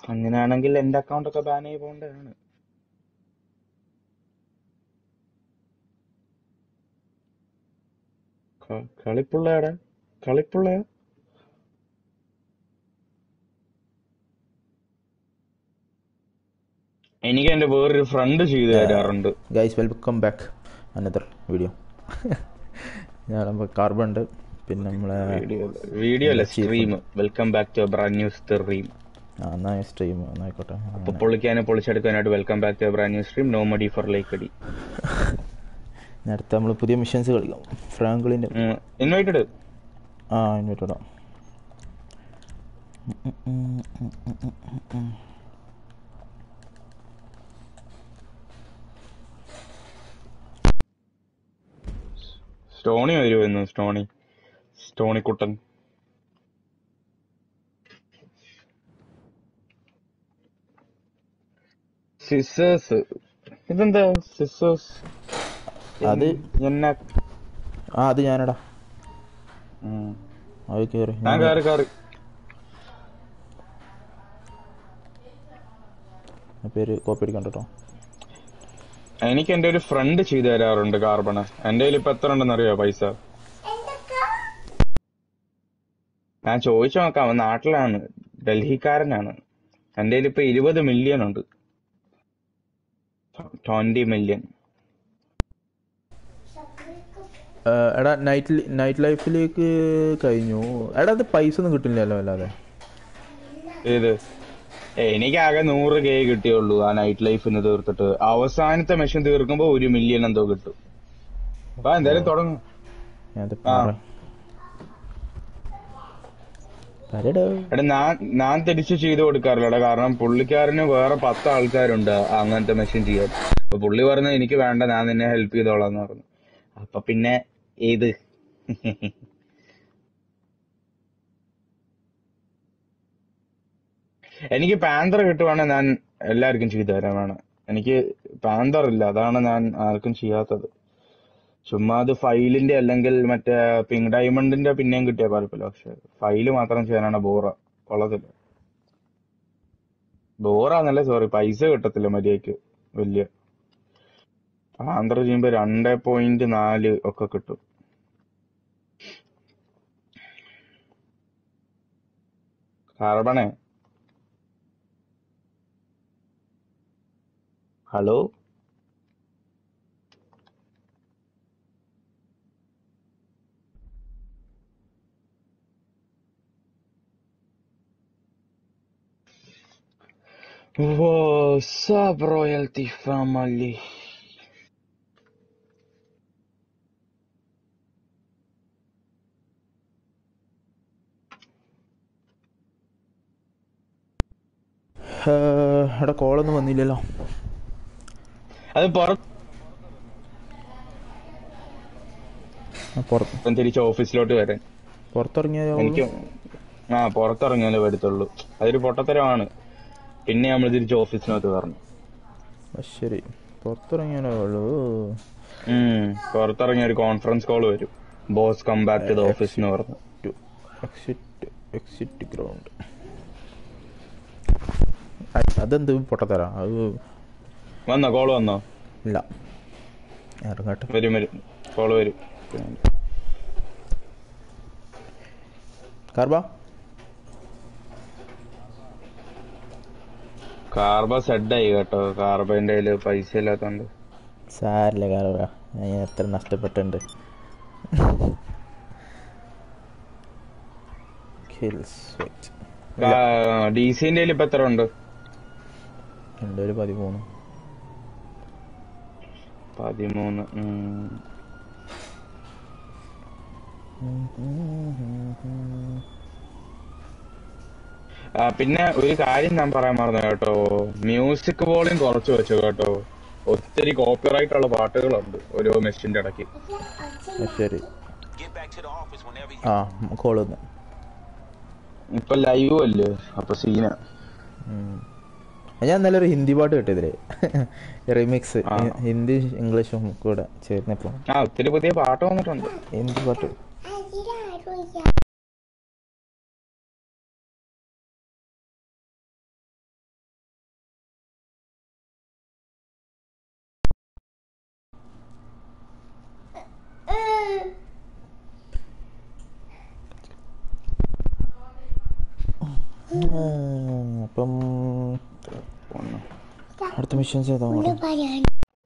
അങ്ങനെയാണെങ്കിൽ എന്റെ അക്കൗണ്ട് ഒക്കെ ബാൻ ആയി പോകേണ്ടതാണ് ക- കളിപ്പുള്ളയാടാ കളിപ്പുള്ളയാ എനിക്ക് എന്റെ വേറൊരു ഫ്രണ്ട് ചെയ്തു തരാറുണ്ട് guys welcome back another video ഞാൻ കാർബൺ ഉണ്ട് പിന്നെ നമ്മളെ വീഡിയോ വീഡിയോ അല്ല stream welcome back to brand new stream ആ എന്നാ സ്ട്രീം എന്നായിക്കോട്ടെ അപ്പൊ പൊളിക്കാനും പൊളിച്ചെടുക്കാനായിട്ട് welcome back to brand new stream no മടി ഫോർ ലൈക്ക് അടി ഇനി അടുത്ത നമ്മൾ പുതിയ മിഷൻസ് കളിക്കാം ഫ്രാങ്ക്ലിൻ്റെ ഇൻവൈറ്റഡ് ആ ഇൻവൈറ്റ് ഇടാം സ്റ്റോണി വരുമായിരുന്നു സ്റ്റോണി സ്റ്റോണി കുട്ടൻ സിസേഴ്സ് ഇതെന്താ സിസേഴ്സ് അത് എന്നെ ആ അത് ഞാനടാ ഉം. അത് കയറി ഞാൻ കാറ് കാറ് പേര് കോപ്പി അടിക്കണ്ട കേട്ടോ എനിക്ക് എന്റെ ഒരു ഫ്രണ്ട് ചെയ്തു തരാറുണ്ട് കാർബണ് എന്റെ കയ്യിൽ ഇപ്പൊ എത്ര ഉണ്ടെന്ന് അറിയോ പൈസ ഞാൻ ചോദിച്ചു നോക്കാം അവൻ നാട്ടിലാണ് ഡൽഹിക്കാരനാണ് എന്റെ കയ്യിൽ ഇപ്പൊ ഇരുപത് മില്യൺ ഉണ്ട് ട്വന്റി മില്യൺ ആ, എടാ നൈറ്റ് നൈറ്റ് ലൈഫിലേക്ക് കഴിഞ്ഞു എടാ അത് പൈസ ഒന്നും കിട്ടില്ലല്ലോ അല്ലാതെ ഏത് എനിക്ക് ആകെ നൂറ് കെ കിട്ടിയുള്ളൂ ആ നൈറ്റ് ലൈഫിന് തീർത്തിട്ട് അവസാനത്തെ മെഷീൻ തീർക്കുമ്പോ ഒരു മില്യൺ എന്തോ കിട്ടും അപ്പൊ എന്തായാലും തുടങ്ങും ഞാനത് ആ. പറ പറയടോ എടാ ഞാൻ ഞാൻ തിരിച്ചു ചെയ്തു കൊടുക്കാറില്ലടാ കാരണം പുള്ളിക്കാരന് വേറെ പത്ത് ആൾക്കാരുണ്ട് അങ്ങനത്തെ മെഷീൻ ചെയ്യാൻ അപ്പൊ പുള്ളി പറഞ്ഞു എനിക്ക് വേണ്ട ഞാൻ നിന്നെ ഹെൽപ്പ് ചെയ്തോളാന്ന് പറഞ്ഞു അപ്പൊ പിന്നെ ഏത് എനിക്ക് പാന്തർ കിട്ടുവാണെങ്കിൽ ഞാൻ എല്ലാവർക്കും ചെയ്തു തരാൻ വേണം എനിക്ക് പാന്തർ ഇല്ല അതാണ് ഞാൻ ആർക്കും ചെയ്യാത്തത് ചുമ്മാ അത് ഫൈലിന്റെ അല്ലെങ്കിൽ മറ്റേ പിങ്ക് ഡയമണ്ടിന്റെ പിന്നെയും കിട്ടിയ കുഴപ്പമില്ല പക്ഷെ ഫൈല് മാത്രം ചെയ്യാനാണ് ബോറ കൊള്ളത്തില്ല ബോറാന്നല്ലേ സോറി പൈസ കിട്ടത്തില്ല മര്യാദക്ക് വലിയ ആന്ധ്ര ചെയ്യുമ്പോ രണ്ടേ പോയിന്റ് നാല് ഒക്കെ കിട്ടും കാർബണേ hello What's up, royalty family? ആ, എടാ കോളൊന്നും വന്നില്ലല്ലോ അത് പുറത്ത് ആ, പുറത്ത് തിരിച്ച് ഓഫീസിലോട്ട് വരാൻ പുറത്തിറങ്ങിയാൽ എനിക്ക് ആ പുറത്തിറങ്ങിയാലേ വരത്തുള്ളൂ അതൊരു പൊട്ടത്തരമാണ് പിന്നെ നമ്മൾ തിരിച്ച് ഓഫീസിനകത്ത് വരണം ശരി പുറത്തിറങ്ങിയാലേ ഉള്ളൂ ഉം പുറത്തിറങ്ങിയ ഒരു കോൺഫറൻസ് കോൾ വരും boss come back to the office എന്ന് പറഞ്ഞു എക്സിറ്റ് എക്സിറ്റ് ഗ്രൗണ്ട് അതെന്ത് പൊട്ടത്തരാ അത് വന്നോ കോൾ വന്നോ ഇല്ല ഇറങ്ങട്ടെ വരും വരും കോൾ വരും കാർബ കാർബ സെഡായി കേട്ടോ കാർബന്റെ കയ്യില് പൈസ ഇല്ലാത്തോണ്ട് സാരില്ല കാർബ ഞാൻ എത്ര നഷ്ടപ്പെട്ടിട്ടുണ്ട് Kills, wait. ഡി സിന്റെ കയ്യിൽ ഇപ്പൊ എത്ര ഉണ്ട് എൻ്റെ ഒരു പതിമൂന്ന് പതിമൂന്ന് ഉം. ആ, പിന്നെ ഒരു കാര്യം ഞാൻ പറയാൻ മറന്നു കേട്ടോ മ്യൂസിക് വോളിയം കുറച്ച് വെച്ചു കേട്ടോ ഒത്തിരി കോപ്പിറൈറ്റ് ഉള്ള പാട്ടുകളുണ്ട് ഓരോ മെഷീന്റെ ഇടയ്ക്ക് ആ, ശരി ആ കോൾ വന്നു ഇപ്പൊ ലൈവ് അല്ലേ അപ്പൊ സീന ഉം. ഞാൻ ഇന്നലെ ഒരു ഹിന്ദി പാട്ട് കേട്ടതില് റിമിക്സ് ആ. ഹിന്ദി ഇംഗ്ലീഷും കൂടെ ചേർന്നപ്പോൾ ആ ഒത്തിരി പുതിയ പാട്ട് വന്നിട്ടുണ്ട് ഹിന്ദി പാട്ട് അതിലാരും ഉം, അപ്പം പോണം. അടുത്ത മിഷൻസ് ഏതാ ഇത് പറയാൻ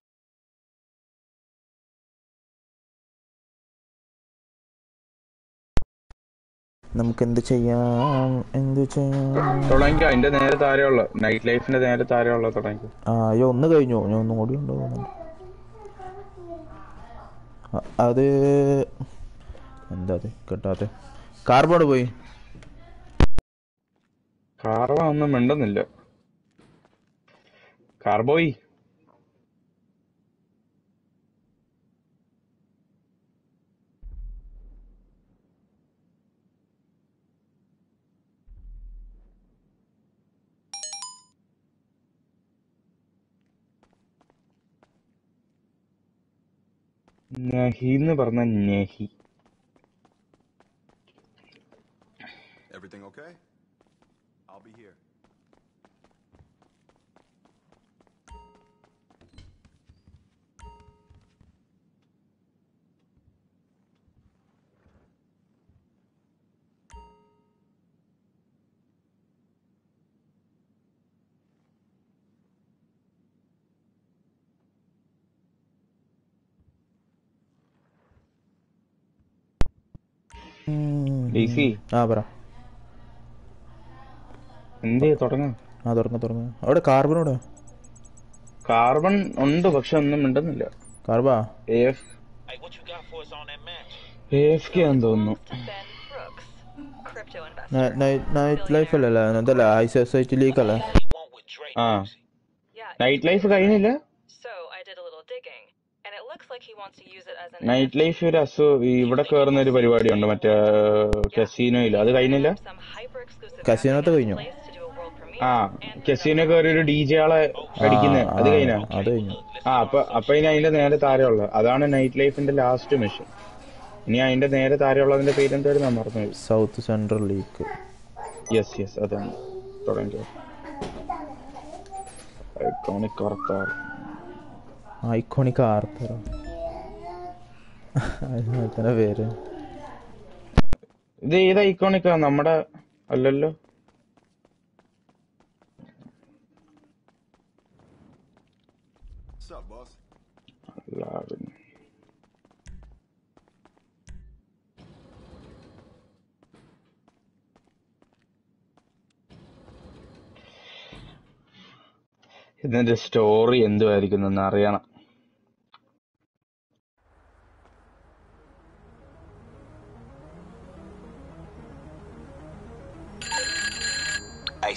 നമുക്ക് എന്ത് ചെയ്യാം എന്ത് ചെയ്യാം തുടങ്ങിക്കോ അതിന്റെ നേരെ താരെയുള്ള നൈറ്റ് ലൈഫിന്റെ നേരെ താരെയുള്ള തുടങ്ങിക്കോ ആ അയ്യോ ഒന്ന് കഴിഞ്ഞു ഞാൻ ഒന്നും കൂടി ഉണ്ടോ തോന്നുന്നു. അ- അത് എന്താ അത് കിട്ടാത്ത കാർബോർഡ് പോയി കാർബ ഒന്നും മിണ്ടുന്നില്ല കാർബോയി നഹി എന്ന് പറഞ്ഞ നഹി Everything okay? I'll be here. Daisy ആ പറ എന്ത് തുടങ്ങാം ആ തുറന്ന് തുറന്ന് അവിടെ കാർബണോടെ കാർബൺ ഉണ്ട് പക്ഷെ ഒന്നും മിണ്ടുന്നില്ല കാർബാ F Hey, what you got for us on that match? F K ആണെന്ന് തോന്നുന്നു Ben Brooks, crypto investor. Night life അല്ലല്ലേ എന്തല്ല ഐ സൊസൈറ്റി ലീഗ് അല്ലേ What he want with Drake Ah. music? Yeah. Night life കഴിഞ്ഞില്ല So I did a little digging, and it looks like he wants to use it as an. Night life ഒരു അസു ഇവിടെ കയറുന്ന ഒരു പരിപാടിയുണ്ട് മറ്റേ കസീനോയില് അത് കഴിഞ്ഞില്ല Some hyper exclusive. കസിനോത്ത് കഴിഞ്ഞു. To do a world premiere. ആ and കസീനോ കയറി ഒരു ഡി ജെ ആളെ അടിക്കുന്നത് അത് കഴിഞ്ഞ അത് കഴിഞ്ഞു ആ അപ്പൊ അപ്പൊ ഇനി അതിന്റെ നേരെ താരമുള്ള അതാണ് നൈറ്റ് ലൈഫിന്റെ ലാസ്റ്റ് മിഷൻ ഇനി അതിന്റെ നേരെ താരമുള്ളതിന്റെ പേര് എന്തായിരുന്നു ഞാൻ മറന്നു south central league yes yes അതാണ് തുടങ്ങിയോ ഐക്കോണിക് കറക്റ്റാർ ഐക്കോണിക് ആർത്തറ അതിന് പേര് ഇത് ഏത് ഐക്കോണിക്കാ നമ്മുടെ അല്ലല്ലോ What's up, boss? അല്ല പിന്നെ. ഇതിന്റെ സ്റ്റോറി എന്തുമായിരിക്കും എന്ന് അറിയണം Hey,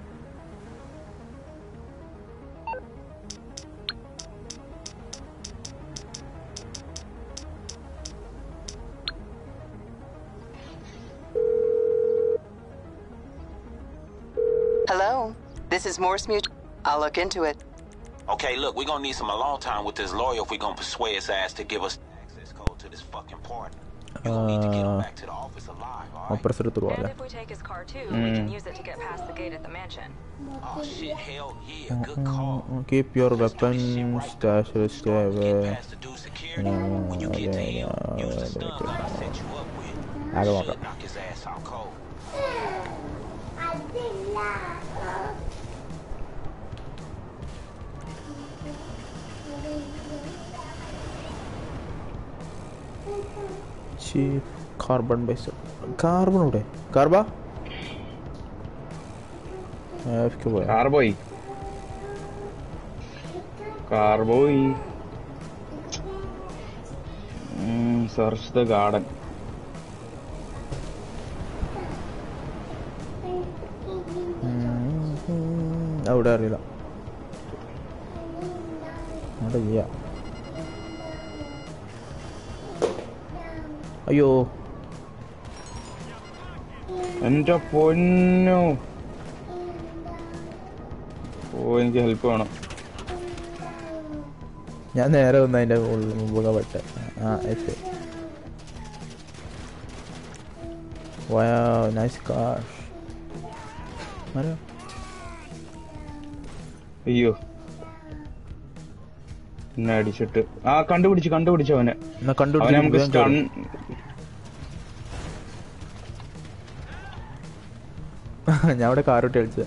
Hello, this is Morse Mutual. I'll look into it. okay, look, we're gonna need some alone time with this lawyer if we're gonna persuade his ass to give us access code to this fucking party. You gonna need to get him back to the office alive, alright? Operator എടുത്തു And പോവാല്ലേ if we take his car too, we can use it to get past the gate at the mansion. Oh shit, hell yeah, good call. Keep your weapon stash stay away You pass the dude security. When you get to him, use the stun gun I set you up with. ആകെ Shit, നോക്കാം knock his ass out cold. Chief Carbon base Carbon ഇവിടെ കാർബ എഫ്ക്ക് പോയാ car പോയി car പോയി search the garden അവിടെ അറിയില്ല അവിടെ ഇല്ല അയ്യോ എന്റെ പൊന്നു ഓ എനിക്ക് ഹെൽപ്പ് വേണം ഞാൻ നേരെ വന്ന് അതിന്റെ മുമ്പൊക്കെ പെട്ട ആ എത്തി Wow, nice car. ആരാ? അയ്യോ എന്നെ അടിച്ചിട്ട് ആ കണ്ടുപിടിച്ചു കണ്ടുപിടിച്ചു അവനെ എന്നാ അവനെ നമുക്ക് കണ്ടുപിടിച്ച് സ്റ്റൺ ഞാൻ ഇവിടെ കാറോട്ട് കളിച്ച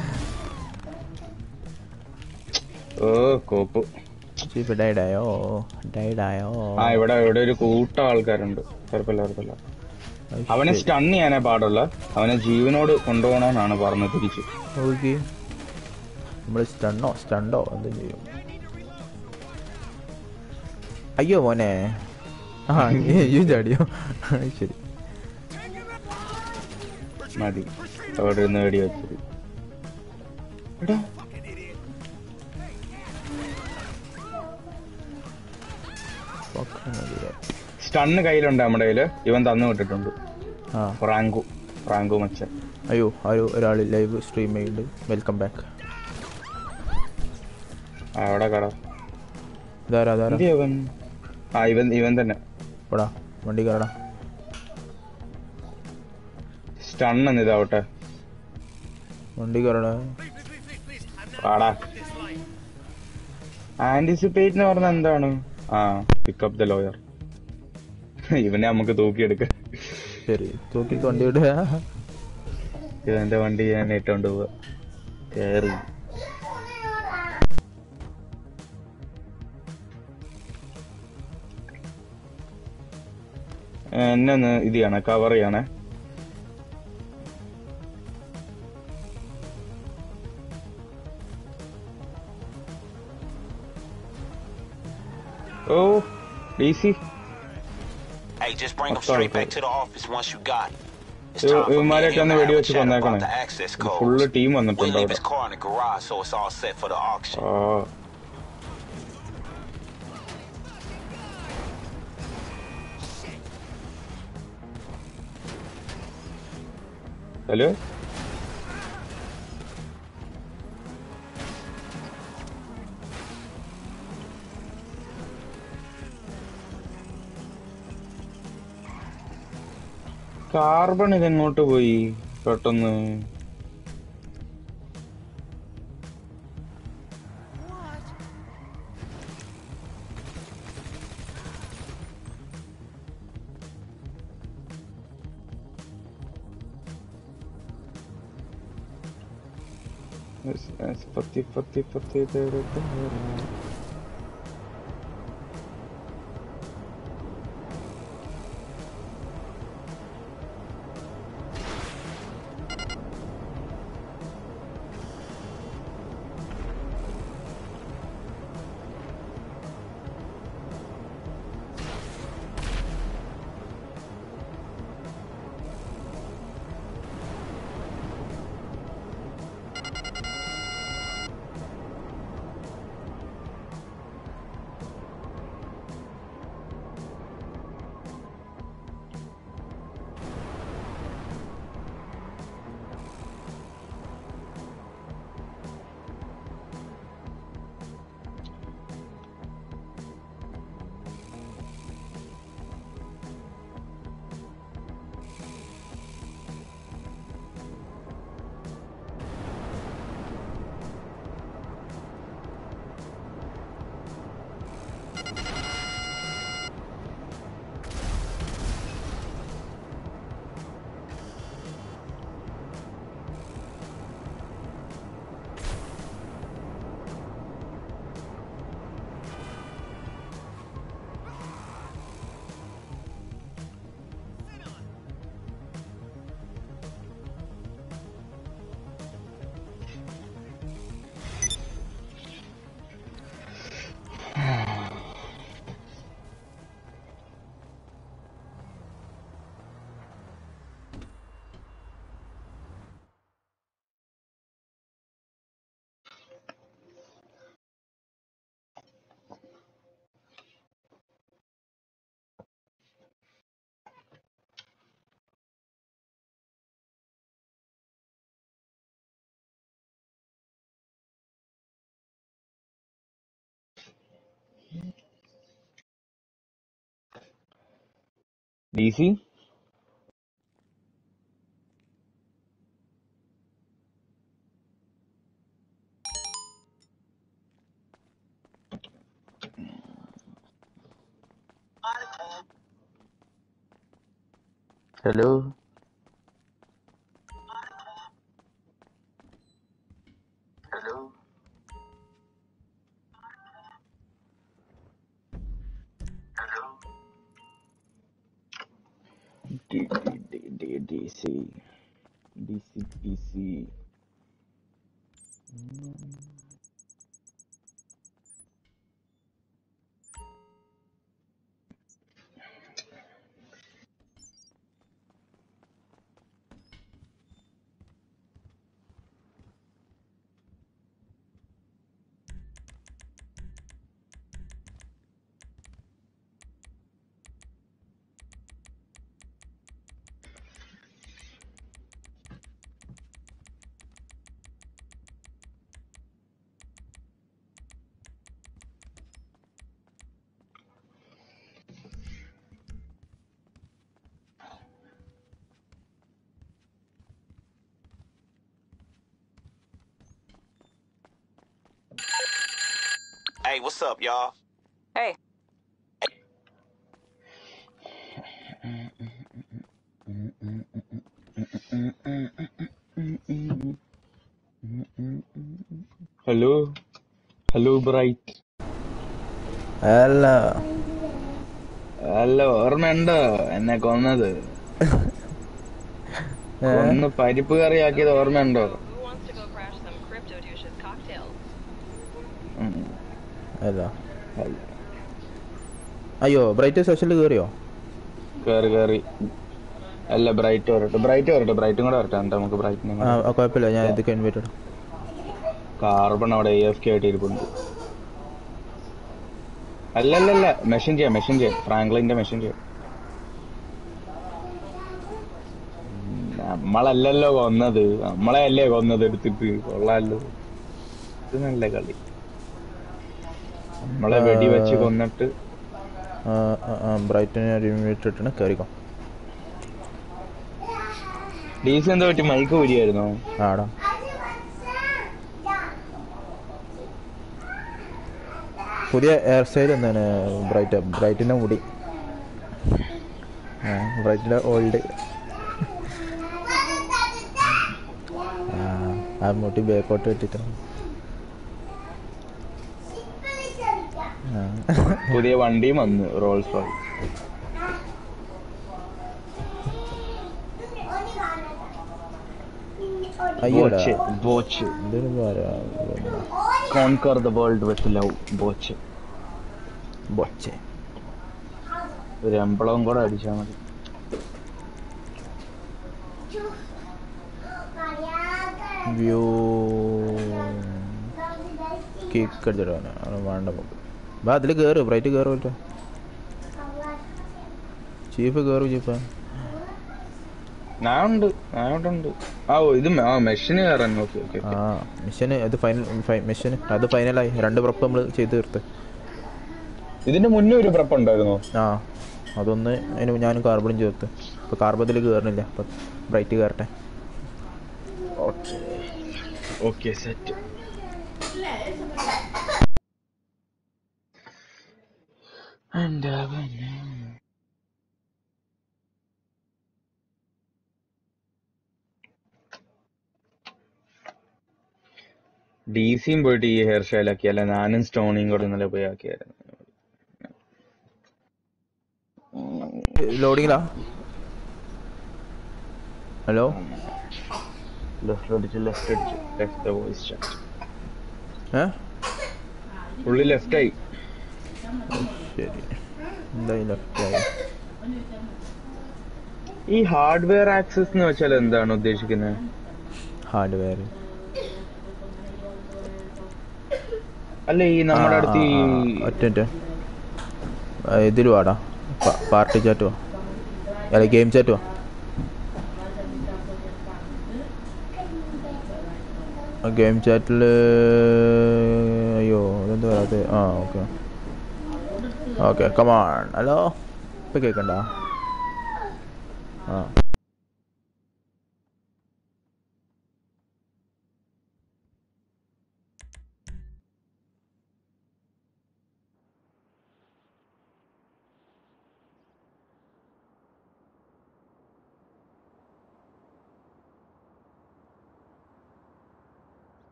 ഓ കോപ്പ് ചീഫ് ഡൈഡായോ ഡൈഡായോ ആ ഇവിടെ ഇവിടെ ഒരു കൂട്ടം ആൾക്കാരുണ്ട് കുഴപ്പമില്ല കുഴപ്പമില്ല അവനെ സ്റ്റൺ ചെയ്യാനേ പാടുള്ള അവനെ ജീവനോട് കൊണ്ടുപോകണമെന്നാണ് പറഞ്ഞത് തിരിച്ച് ഓക്കെ നമ്മൾ സ്റ്റണ്ണോ സ്റ്റണ്ടോ എന്തും ചെയ്യും അയ്യോ മോനെ ആ യു ചാടിയോ ശരി മതി അവിടെ നിന്ന് വെടി വെച്ചത് എടാ Fucking idiot. സ്റ്റണ്ണ് കയ്യിലുണ്ട് നമ്മുടെ കയ്യില് ഇവൻ തന്നു വിട്ടിട്ടുണ്ട് ആ ഫ്രാങ്കു ഫ്രാങ്കു മച്ചൻ അയ്യോ ആരോ ഒരാൾ ലൈവ് സ്ട്രീം ചെയ്യുന്നുണ്ട് വെൽക്കം ബാക്ക് ആ, അവിടെ കട ഇതാരാ ഇതാരാ എന്ത് അവൻ ആ ഇവൻ ഇവൻ തന്നെ പോടാ വണ്ടി കയറടാ സ്റ്റൺ എന്ന് ഇതാവട്ടെ വണ്ടി കയറടാ പാടാ ആന്റിസിപ്പേറ്റ് എന്ന് പറഞ്ഞ എന്താണ് ആ പിക്കപ്പ് ദ ലോയർ ഇവനെ നമുക്ക് തൂക്കിയെടുക്കാം ശരി തൂക്കിട്ട് വണ്ടി വിടുക ഇവന്റെ വണ്ടി ഞാൻ ഇട്ടോണ്ട് പോവാ കേറി എന്നെ ഒന്ന് ഇത് ചെയ്യണേ കവർ ചെയ്യണേ ഓ D C Hey, just bring Oh, them sorry, straight back sorry. to the office once you got it. It's ഇവ- time for me and ഇവന്മാരെയൊക്കെ him ഒന്ന് to have a വെടിവെച്ച് chat about കൊന്നേക്കണേ the access full codes. Team We'll വന്നിട്ടുണ്ട് leave അവിടെ his car in the garage so it's all set for the auction. ആ hello Carbon ഇതെങ്ങോട്ട് പോയി പെട്ടെന്ന് Es- es പത്തി പത്തി പത്തി തേരെ തേരെ. D C hello D- D- D- D- DC. DC, DC. Hey, what's up, y'all? Hey, hello hello Bright അല്ല അല്ല ഓർമ്മയുണ്ടോ എന്നെ കൊന്നത് ഏ? കൊന്ന് പരിപ്പ് കറിയാക്കിയത് ഓർമ്മയുണ്ടോ who wants to go crash some crypto douches cocktails? ഉം. അല്ല അല്ല. അയ്യോ ബ്രൈറ്റ് സെഷനിൽ കയറിയോ കേറി കേറി അല്ല ബ്രൈറ്റ് വരട്ടെ ബ്രൈറ്റ് വരട്ടെ ബ്രൈറ്റും കൂടെ വരട്ടെ എന്നിട്ട് നമുക്ക് ബ്രൈറ്റിനെ ആ ആ, കുഴപ്പമില്ല ഞാൻ ഇതൊക്കെ ഇൻവൈറ്റഡ് കാർബൺ അവിടെ എ എഫ് കെ ആയിട്ട് ഇരിപ്പുണ്ട് അല്ലല്ലല്ല മെഷീൻ ചെയ്യാം മെഷീൻ ചെയ്യാം ഫ്രാങ്ക്ലിന്റെ മെഷീൻ ചെയ്യാം ഉം, നമ്മളല്ലല്ലോ കൊന്നത് നമ്മളെ അല്ലേ കൊന്നത് എടുത്തിട്ട് കൊള്ളാലോ ഇത് നല്ല കളി നമ്മളെ വെടിവെച്ച് കൊന്നിട്ട് ബ്രൈറ്റിനെ ഇൻവൈറ്റ് ഇട്ടാണ് കയറിക്കോ ഡി സി എന്താ പറ്റി മൈക്ക് ഊരിയായിരുന്നോ ആടാ പുതിയ ഹെയർ സ്റ്റൈൽ എന്താണ് ബ്രൈറ്റ് ബ്രൈറ്റിൻ്റെ മുടി ആ ബ്രൈറ്റിൻ്റെ ഓൾഡ് ആ മുടി ബേക്കോട്ട് ഇട്ടിട്ട് ആ പുതിയ വണ്ടിയും വന്നു റോൾസ് റോയ് അയ്യോടാ ബോച്ച് ബോച്ച് എന്തൊരു പറയാ conquer the world with love Boche Boche ഒരു എംബളവും കൂടെ അടിച്ചാൽ മതി വ്യൂ കേക്ക് അടിച്ചിട്ടാണ് അത് വേണ്ട നമുക്ക് വാ അതിൽ കയറ് ബ്രൈറ്റ് കയറി പറ്റോ ചീഫ് കയറും ചീഫ് ഞാൻ ഉണ്ട് ഞാൻ ഇവിടെ ഉണ്ട് ആ ഓ ഇത് മെ- ആ മെഷീന് കയറാൻ ഓക്കെ ഓക്കെ ആ മിഷന് ഇത് ഫൈനൽ മിഷന് അത് ഫൈനലായി രണ്ട് പ്രപ്പ് നമ്മൾ ചെയ്ത് തീർത്ത് ഇതിന്റെ മുന്നേ ഒരു പ്രപ്പ് ഉണ്ടായിരുന്നോ ആ അതൊന്ന് അതിന് ഞാനും കാർബണും ചേർത്ത് ഇപ്പോൾ കാർബത്തിൽ കയറണില്ല അപ്പം ബ്രൈറ്റ് കയറട്ടെ ഓക്കെ ഓക്കെ സെറ്റ് എന്താ പിന്നെ ഡി സിയും പോയിട്ട് ഈ ഹെയർ സ്റ്റൈൽ ആക്കിയല്ല ഞാനും സ്റ്റോണിയും കൂടെ ഇന്നലെ പോയി ആക്കിയായിരുന്നു ലോഡിങ്ങിലാ ഹലോ ലെഫ്റ്റ് അടിച്ച് ലെഫ്റ്റ് അടിച്ച് ലെഫ്റ്റ് ദ വോയിസ് ചാറ്റ് ഏ പുള്ളി ലെഫ്റ്റ് ആയി ശരി എന്തായി ലെഫ്റ്റായി ഈ ഹാർഡ്വെയർ ആക്സസ് എന്ന് വെച്ചാൽ എന്താണ് ഉദ്ദേശിക്കുന്നത് ഹാർഡ്വെയർ അല്ല ഈ നമ്മുടെ അടുത്ത് ഈ ഒറ്റ ഇതിൽ വാടാ പാർട്ടി ചാറ്റ് വാ അല്ല ഗെയിം ചാറ്റ് വാ ഗെയിം ചാറ്റിൽ അയ്യോ അതെന്താ പറയാതെ ആ ഓക്കെ ഓക്കെ കമാൺ ഹലോ ഇപ്പം കേൾക്കണ്ട ആ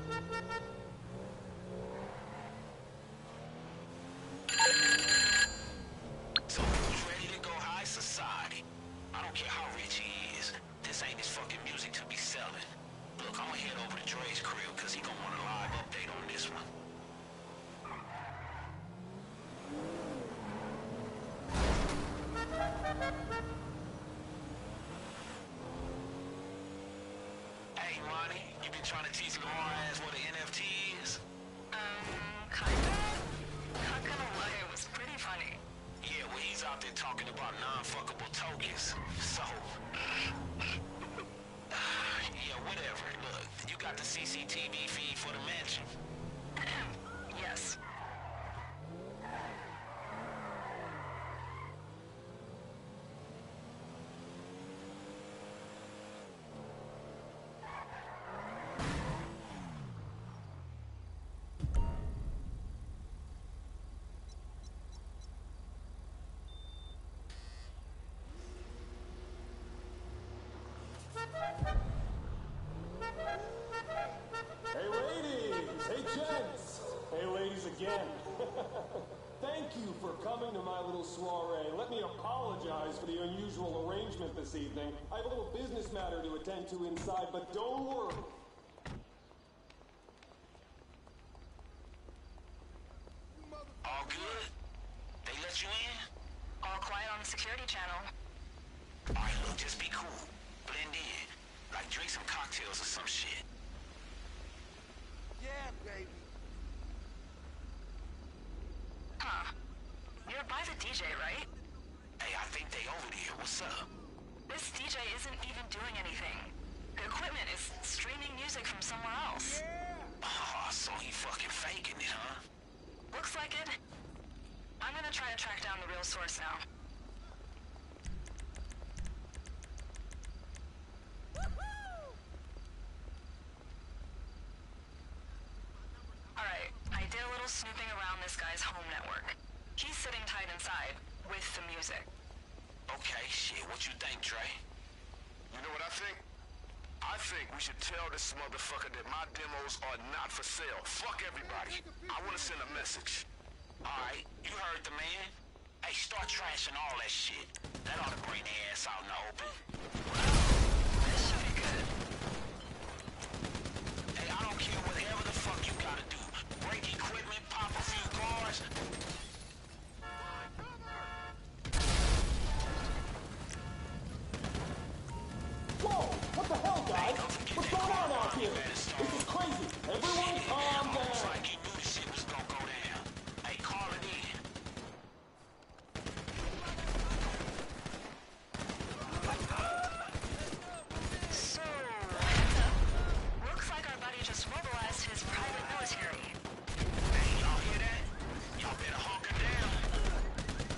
So who's ready to go high society? I don't care how rich he is. This ain't his fucking music to be selling. Look, I'm gonna head over to Dre's crib because he gonna want a live update on this one. Hey, Monty, you been trying to teach Lamar ass what an NFT is? Um, kinda. Not gonna lie, it was pretty funny. Yeah, well, he's out there talking about non-fuckable tokens. So, yeah, whatever. Look, you got the CCTV feed for the mansion. Yes. Hey ladies! Hey gents! Hey ladies again! Thank you for coming to my little soiree. Let me apologize for the unusual arrangement this evening. I have a little business matter to attend to inside, but don't worry. All good? They let you in? All quiet on the security channel. All right, look, just be cool. Blend in. Like drink some cocktails or some shit. Yeah, baby. Huh. You're by the DJ, right? Hey, I think they over there. What's up? This DJ isn't even doing anything. The equipment is streaming music from somewhere else. Oh, so he fucking faking it, huh? Looks like it. I'm gonna try to track down the real source now. Alright, I did a little snooping around this guy's home network. He's sitting tight inside, with the music. Okay, shit. What you think, Trey? You know what I think? I think we should tell this motherfucker that my demos are not for sale. Fuck everybody. I want to send a message. All right, you heard the man. Hey, start trashing all that shit. That ought to bring their ass out in the open. This should be good. Hey, I don't care whatever the fuck you gotta do. Break equipment, pop a few cars. Whoa! What the hell, guys? What's going on out here? This is crazy. Everyone calm Almost down. like he knew the shit was gonna go down. Hey, call it in. So, looks like our buddy just mobilized his private military. Hey, y'all hear that? Y'all better hunker down.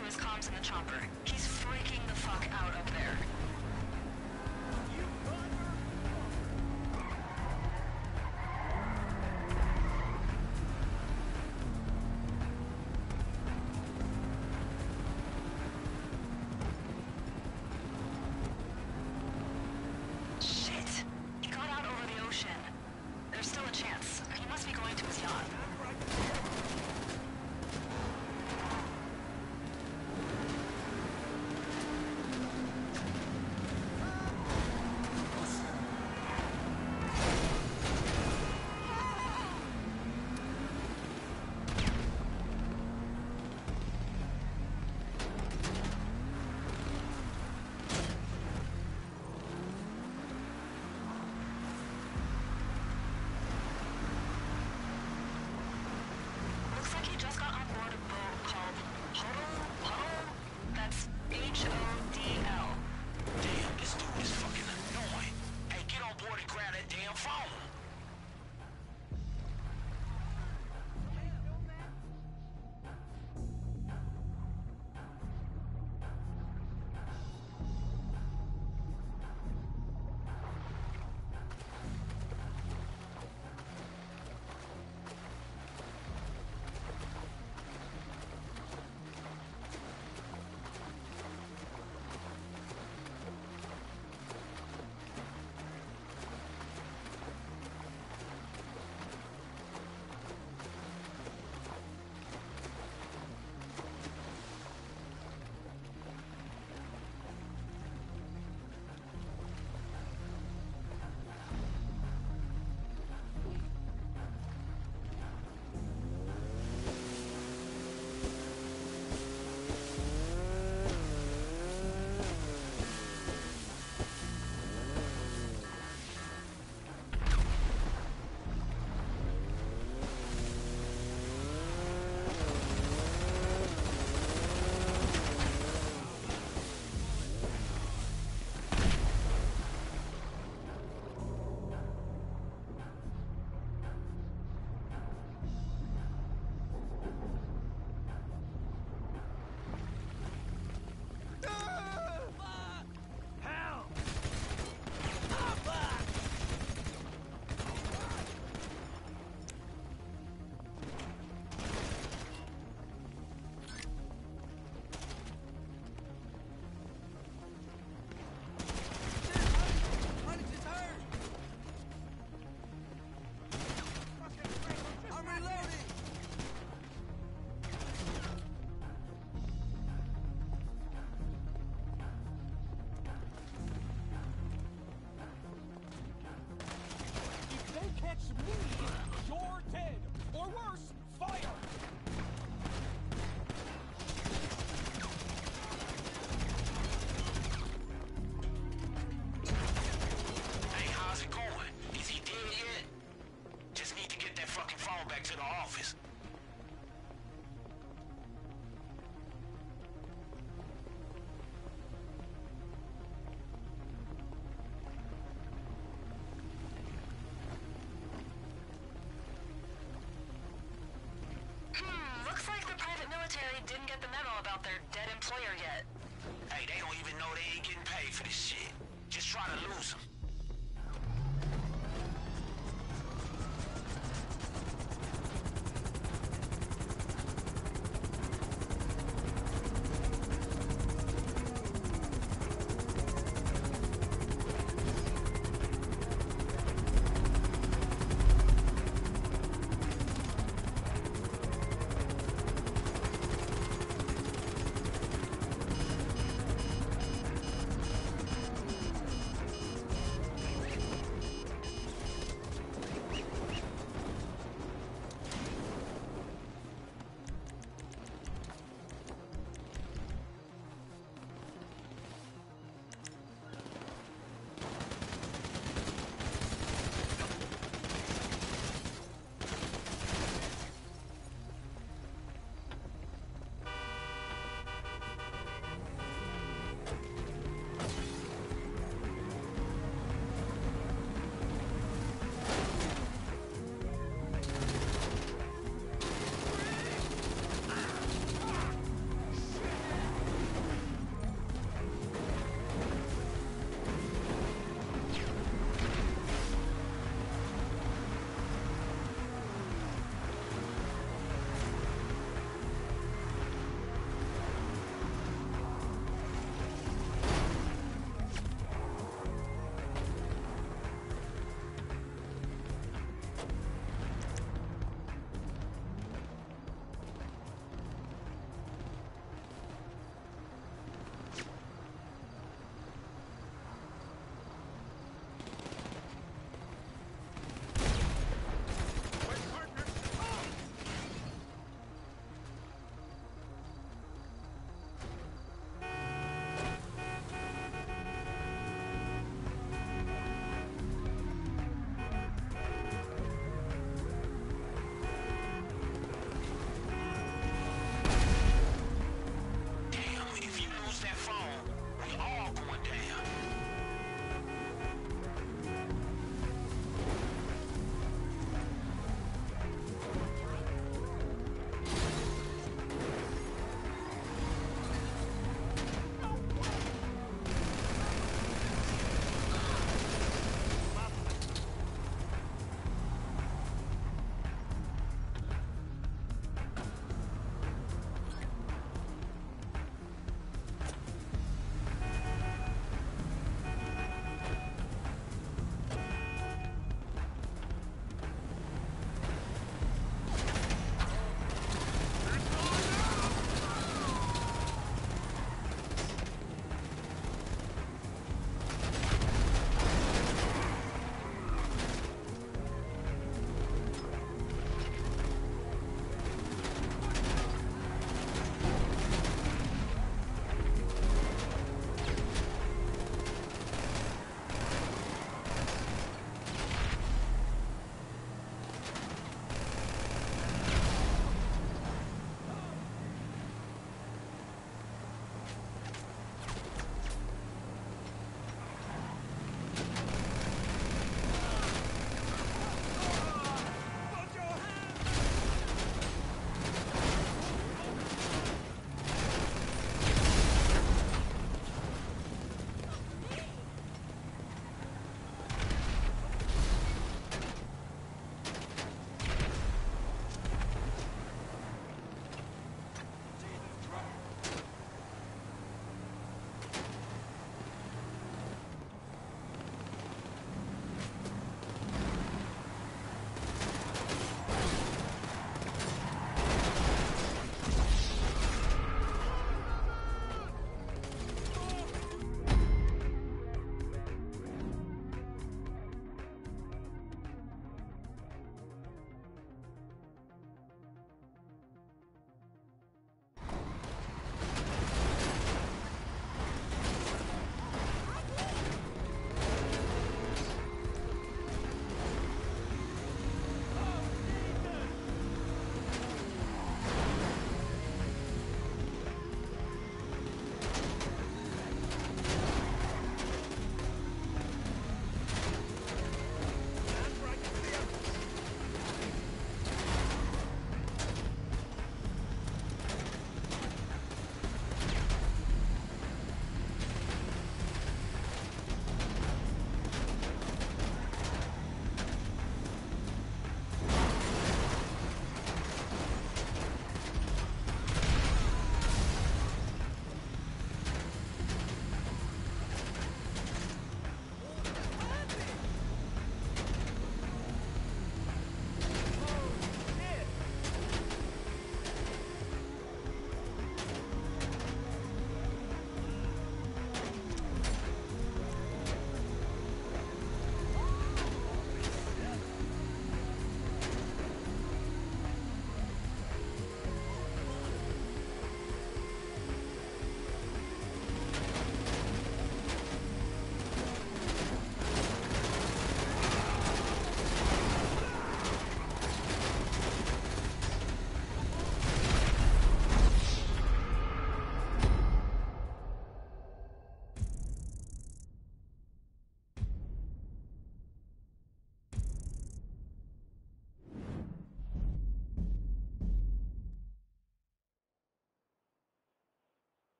to his comms in the chopper. He's freaking the fuck out up there. Shit! He got out over the ocean. There's still a chance. He must be going to his yacht. Looks like he just got on board a boat called Hodl Hodl. That's H O D L. Damn, this dude is fucking annoying. Hey, get on board and grab that damn phone. If they catch me, you're dead. Or worse, fire. Hey, how's it going? Is he dead yet? Just need to get that fucking phone back to the office. Hmm, looks like the private military didn't get the memo about their dead employer yet. Hey, they don't even know they ain't getting paid for this shit. Just try to lose them. Hey,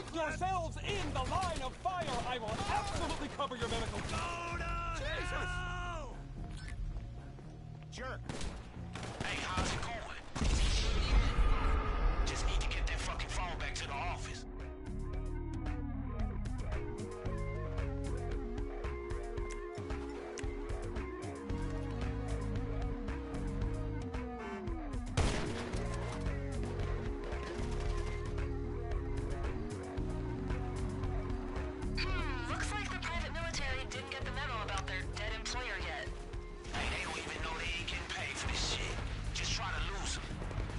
Put yourselves in the line of fire. I will absolutely cover your medical. Jesus! Jerk. Hey, how's it going? Just need to get that fucking phone back to the office. Hmm, looks like the private military didn't get the memo about their dead employer yet. Hey, they don't even know they ain't getting paid for this shit. Just try to lose them.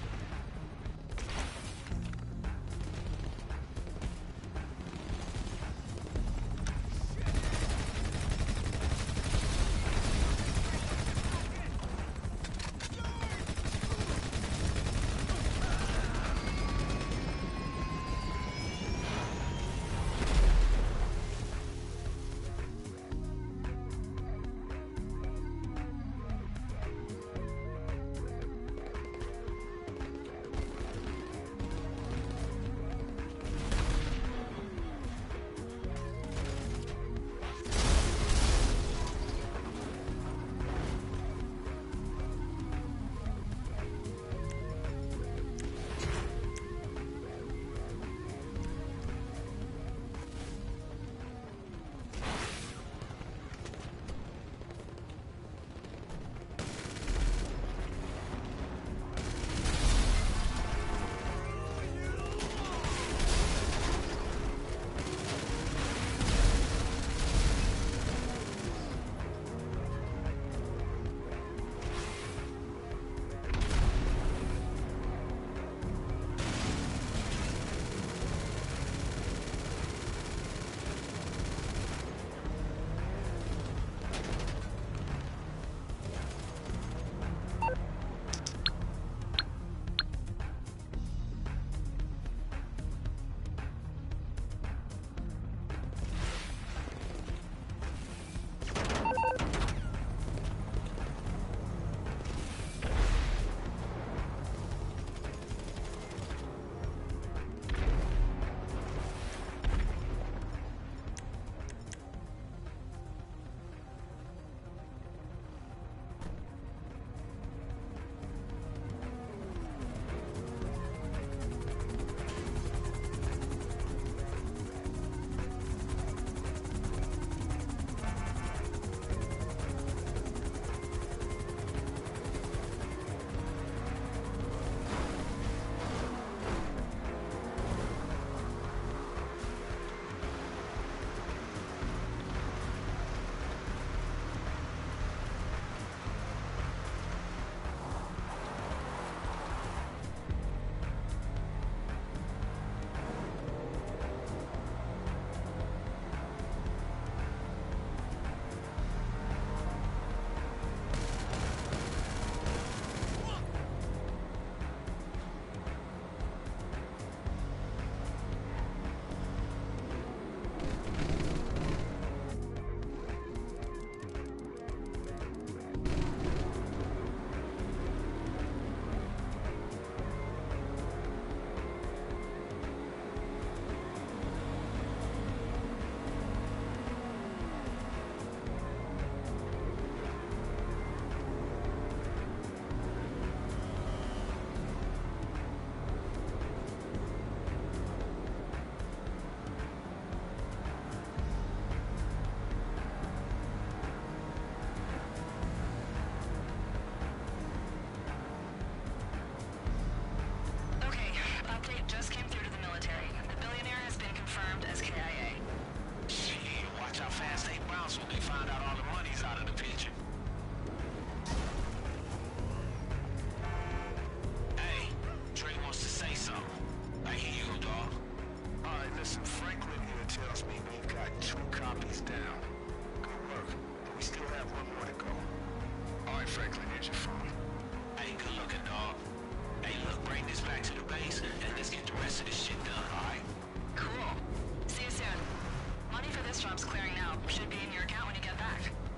Okay, update just came through to the military. The billionaire has been confirmed as KIA. Shit, watch how fast they bounce when they find out all the money's out of the picture. Hey, Dre wants to say something. I hear you, dog. All right, listen, Franklin here tells me we've got two copies down. Good work, but we still have one more to go. All right, Franklin, here's your phone. Hey, good looking, dog. Hey, look, bring this back to the base and let's get the rest of this shit done, alright? Cool. See you soon. Money for this job's clearing now. Should be in your account when you get back.